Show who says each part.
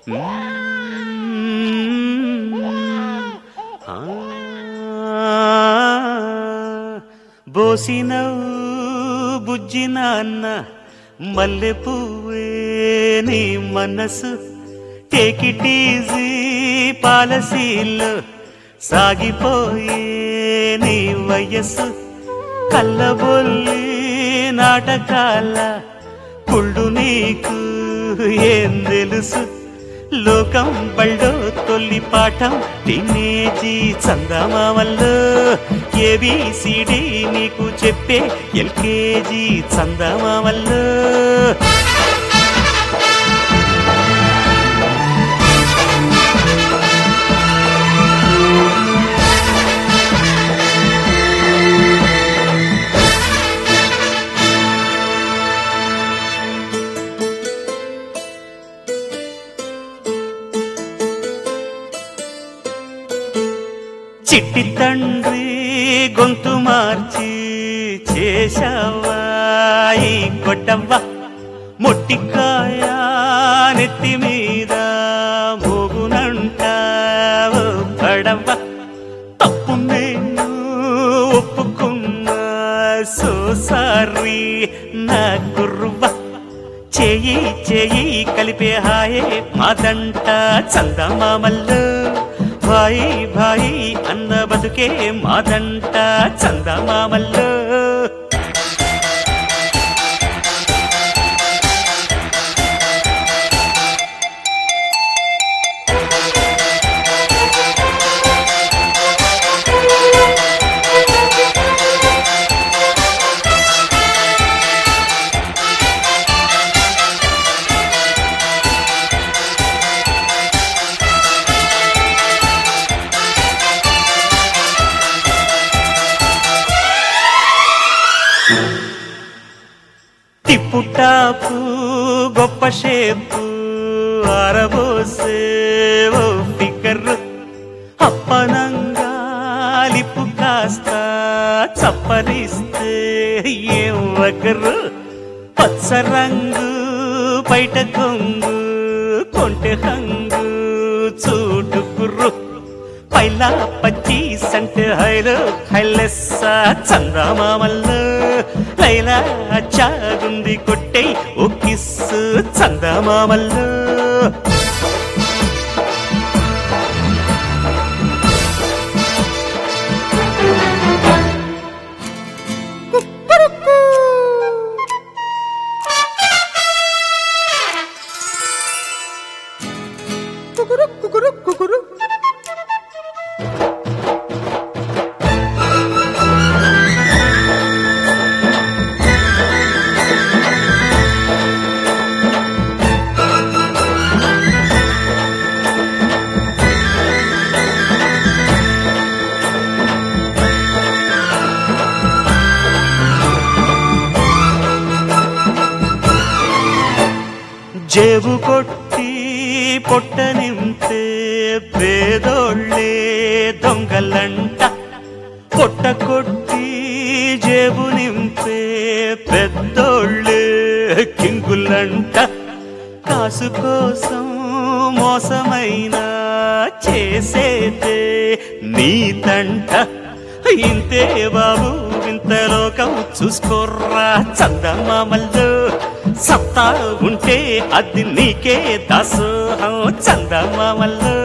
Speaker 1: ఆ, బోసినవు బుజ్జి నాన్న మల్లె పువ్వే నీ మనసు టేక్ ఇట్ ఈజీ పాలసీలో సాగిపోయే నీ వయస్సు కళ్ళబొల్లి నాటకాల కుళ్ళు నీకు ఏం తెలుసు లోకం బళ్ళో తొల్లి పాఠం టీనేజీ చందమామల్లో ఏబిసిడి నీకు చెప్పే ఎల్కేజీ చందమామల్లో చిట్టి తండ్రి గొంతు మార్చి చేశావా ఈ కొట్టవ్వ మొట్టికాయ నెత్తి మీద మోగునంట ఓ పడవ్వ తప్పు నేను ఒప్పుకున్నా సో సారీ నా గుర్రువ్వ చేయి చేయి కలిపే హాయే మాదంట చందమామల్లో భాయి భాయి అన్న బతుకే మాదంట చందమామల్లో తిప్పుటాపు గొప్ప షేపు ఆరబోసే ఓ ఫికర్ అప్పనంగా లిప్పు కాస్త చప్పరిస్తే ఏం వగరు పచ్చ రంగు బయట కొంగు కొంటె హంగు చూటుకుర్రు పైలా పచ్చి సంటే హైలో హైలెస్స చందమామల్లో లైలా చాగుంది కొట్టై ఓ కిస్సు చందమామల్లో
Speaker 2: కుకురు కుకురు కుకురు
Speaker 1: జేబు కొట్టి పొట్ట నింపే పేదోళ్ళే దొంగలంట పొట్ట కొట్టి జేబు నింపే పెద్దోళ్ళే కింగులంట కాసు కోసం మోసమైన చేసేదే నీతంట ఇంతే బాబు ఇంత లోకం చూసుకోర్రా చందమామల్లో సత్తా ఉంటే అది నీకే దాసోహం చందమామల్లో